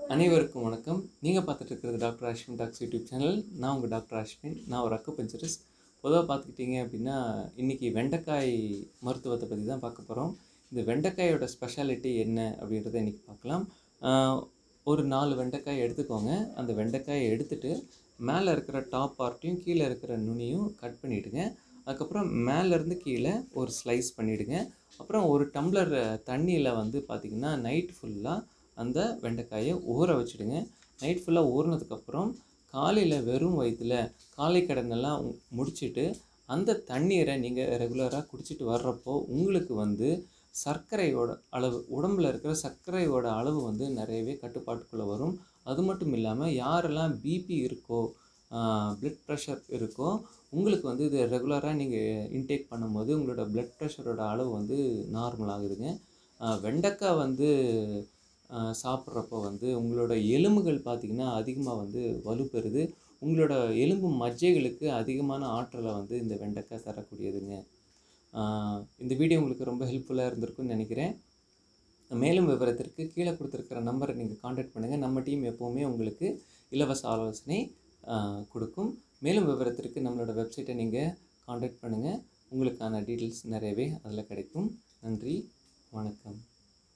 அனைவருக்கும் வணக்கம் நீங்கள் பார்த்துட்டு இருக்கிறது doctor Ashwin talks YouTube channel நான் உங்கள் டாக்டர் அஸ்வின் நான் ஒரு அக்குபஞ்சரிஸ்ட் பொதுவாக பார்த்துக்கிட்டிங்க அப்படின்னா இன்றைக்கி வெண்டைக்காய் மருத்துவத்தை பற்றி தான் பார்க்க போகிறோம் இந்த வெண்டைக்காயோட ஸ்பெஷாலிட்டி என்ன அப்படின்றத இன்றைக்கி பார்க்கலாம் ஆஹ், ஒரு நாலு வெண்டைக்காய் எடுத்துக்கோங்க அந்த வெண்டைக்காயை எடுத்துட்டு மேலே இருக்கிற டாப் பார்ட்டையும் கீழே இருக்கிற நுனியும் கட் பண்ணிவிடுங்க அதுக்கப்புறம் மேலேருந்து கீழே ஒரு ஸ்லைஸ் பண்ணிவிடுங்க அப்புறம் ஒரு டம்ளர் தண்ணியில் வந்து பார்த்திங்கன்னா நைட் ஃபுல்லாக அந்த வெண்டைக்காயை ஊற வச்சுடுங்க நைட் ஃபுல்லாக ஊறினதுக்கப்புறம் காலையில் வெறும் வயிற்றில் காலை கடனெல்லாம் உ- முடிச்சிட்டு அந்த தண்ணீரை நீங்கள் ரெகுலராக குடிச்சிட்டு வர்றப்போ உங்களுக்கு வந்து சர்க்கரையோட அளவு உடம்புல இருக்கிற சர்க்கரையோட அளவு வந்து நிறையவே கட்டுப்பாட்டுக்குள்ளே வரும் அது மட்டும் இல்லாமல் யாரெல்லாம் பிபி இருக்கோ பிளட் ப்ரெஷர் இருக்கோ உங்களுக்கு வந்து இது ரெகுலராக நீங்கள் இன்டேக் பண்ணும்போது உங்களோட பிளட் ப்ரெஷரோட அளவு வந்து நார்மல் ஆகுதுங்க ஆஹ் வெண்டைக்காய் வந்து ஆஹ் சாப்பிட்றப்போ வந்து உங்களோட எலும்புகள் பார்த்திங்கன்னா அதிகமாக வந்து வலுப்பெறுது உங்களோட எலும்பு மஜ்ஜைகளுக்கு அதிகமான ஆற்றலை வந்து இந்த வெண்டைக்காய் தரக்கூடியதுங்க ஆஹ் இந்த வீடியோ உங்களுக்கு ரொம்ப ஹெல்ப்ஃபுல்லாக இருந்திருக்கும்னு நினைக்கிறேன் மேலும் விவரத்திற்கு கீழே கொடுத்துருக்கிற நம்பரை நீங்கள் காண்டாக்ட் பண்ணுங்கள் நம்ம டீம் எப்போவுமே உங்களுக்கு இலவச ஆலோசனை ஆஹ் கொடுக்கும் மேலும் விவரத்திற்கு நம்மளோட வெப்சைட்டை நீங்கள் காண்டாக்ட் பண்ணுங்கள் உங்களுக்கான டீட்டெயில்ஸ் நிறையவே அதில் கிடைக்கும் நன்றி வணக்கம்